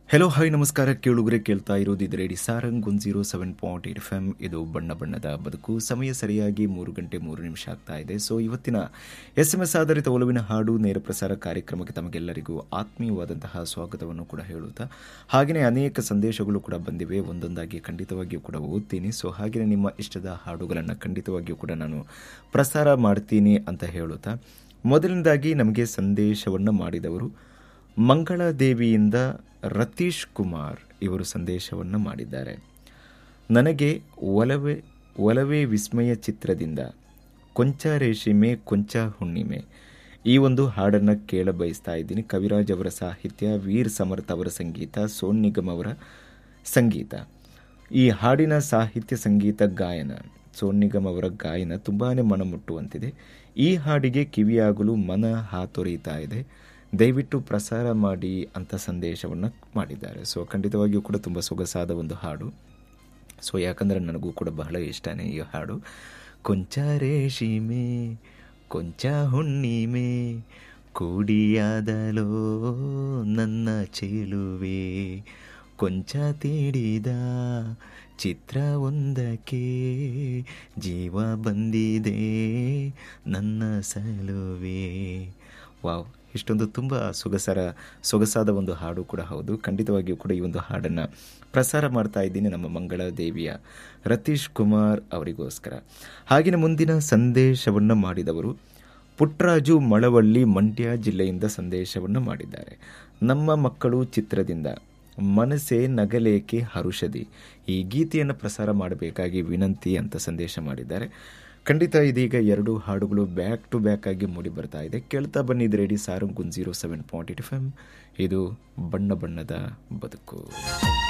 hello hi ನಮಸ್ಕಾರ ಕೇಳುಗರೆ ಕೇಳ್ತಾ ಇರೋದು ಇದು radio Sarang one zero seven point eight F M ಇದು ಬಣ್ಣ ಬಣ್ಣದ ಬದುಕು ಸಮಯ ಸರಿಯಾಗಿ ಮೂರು ಗಂಟೆ ಮೂರು ನಿಮಿಷ ಆಗ್ತಾ ಇದೆ ಸೊ ಇವತ್ತಿನ ಎಸ್ ಎಂ ಎಸ್ ಆಧಾರಿತ ಒಲವಿನ ಹಾಡು ನೇರ ಪ್ರಸಾರ ಕಾರ್ಯಕ್ರಮಕ್ಕೆ ತಮಗೆಲ್ಲರಿಗೂ ಆತ್ಮೀಯವಾದಂತಹ ಸ್ವಾಗತವನ್ನು ಕೂಡ ಹೇಳುತ್ತಾ ಹಾಗೆಯೇ ಅನೇಕ ಸಂದೇಶಗಳು ಕೂಡ ಬಂದಿವೆ ಒಂದೊಂದಾಗಿ ಖಂಡಿತವಾಗಿಯೂ ಕೂಡ ಓದ್ತೀನಿ ಸೊ ಹಾಗೆಯೇ ನಿಮ್ಮ ಇಷ್ಟದ ಹಾಡುಗಳನ್ನು ಖಂಡಿತವಾಗಿಯೂ ಕೂಡ ನಾನು ಪ್ರಸಾರ ಮಾಡ್ತೀನಿ ಅಂತ ಹೇಳುತ್ತಾ ಮೊದಲನೇದಾಗಿ ನಮಗೆ ಸಂದೇಶವನ್ನು ಮಾಡಿದವರು ಮಂಗಳಾದೇವಿಯಿಂದ ರತೀಶ್ ಕುಮಾರ್ ಇವರು ಸಂದೇಶವನ್ನು ಮಾಡಿದ್ದಾರೆ ನನಗೆ ಒಲವೇ ಒಲವೇ ವಿಸ್ಮಯ ಚಿತ್ರದಿಂದ ಕೊಂಚ ರೇಷಿಮೆ ಕೊಂಚ ಹುಣ್ಣಿಮೆ ಈ ಒಂದು ಹಾಡನ್ನು ಕೇಳ ಬಯಸ್ತಾ ಇದ್ದೀನಿ ಕವಿರಾಜ್ ಅವರ ಸಾಹಿತ್ಯ ವೀರ್ ಸಮರ್ಥ ಅವರ ಸಂಗೀತ ಸೋನ್ ನಿಗಮ್ ಅವರ ಸಂಗೀತ ಈ ಹಾಡಿನ ಸಾಹಿತ್ಯ ಸಂಗೀತ ಗಾಯನ ಸೋನ್ ನಿಗಮ್ ಅವರ ಗಾಯನ ತುಂಬಾ ಮನಮುಟ್ಟುವಂತಿದೆ ಈ ಹಾಡಿಗೆ ಕಿವಿಯಾಗಲು ಮನ ಹಾತೊರೆಯುತ್ತಾ ಇದೆ ದಯವಿಟ್ಟು ಪ್ರಸಾರ ಮಾಡಿ ಅಂತ ಸಂದೇಶವನ್ನು ಮಾಡಿದ್ದಾರೆ ಸೊ ಖಂಡಿತವಾಗಿಯೂ ಕೂಡ ತುಂಬ ಸೊಗಸಾದ ಒಂದು ಹಾಡು ಸೊ ಯಾಕಂದರೆ ನನಗೂ ಕೂಡ ಬಹಳ ಇಷ್ಟನೇ ಈ ಹಾಡು ಕೊಂಚ ರೇಷಿಮೆ ಕೊಂಚ ಹುಣ್ಣಿಮೆ ಕೂಡಿಯಾದಲೋ ನನ್ನ ಚೆಲುವೆ ಕೊಂಚ ತೀಡಿದ ಚಿತ್ರ ಒಂದಕ್ಕೆ ಜೀವ ಬಂದಿದೆ ನನ್ನ ಸಲುವೆ ವಾವ್ ಇಷ್ಟೊಂದು ತುಂಬ ಸೊಗಸರ ಸೊಗಸಾದ ಒಂದು ಹಾಡು ಕೂಡ ಹೌದು ಖಂಡಿತವಾಗಿಯೂ ಕೂಡ ಈ ಒಂದು ಹಾಡನ್ನು ಪ್ರಸಾರ ಮಾಡ್ತಾ ಇದ್ದೀನಿ ನಮ್ಮ ಮಂಗಳ ದೇವಿಯ ರತೀಶ್ ಕುಮಾರ್ ಅವರಿಗೋಸ್ಕರ ಹಾಗೆಯೇ ಮುಂದಿನ ಸಂದೇಶವನ್ನು ಮಾಡಿದವರು ಪುಟ್ಟರಾಜು ಮಳವಳ್ಳಿ ಮಂಡ್ಯ ಜಿಲ್ಲೆಯಿಂದ ಸಂದೇಶವನ್ನು ಮಾಡಿದ್ದಾರೆ ನಮ್ಮ ಮಕ್ಕಳು ಚಿತ್ರದಿಂದ ಮನಸ್ಸೇ ನಗಲೇಕೆ ಹರುಷದಿ ಈ ಗೀತೆಯನ್ನು ಪ್ರಸಾರ ಮಾಡಬೇಕಾಗಿ ವಿನಂತಿ ಅಂತ ಸಂದೇಶ ಮಾಡಿದ್ದಾರೆ ಖಂಡಿತ ಇದೀಗ ಎರಡು ಹಾಡುಗಳು ಬ್ಯಾಕ್ ಟು ಬ್ಯಾಕ್ ಆಗಿ ಮೂಡಿ ಬರ್ತಾ ಇದೆ ಕೇಳ್ತಾ ಬನ್ನಿದ್ದು radio Sarang one zero seven point eight F M ಇದು ಬಣ್ಣ ಬಣ್ಣದ ಬದುಕು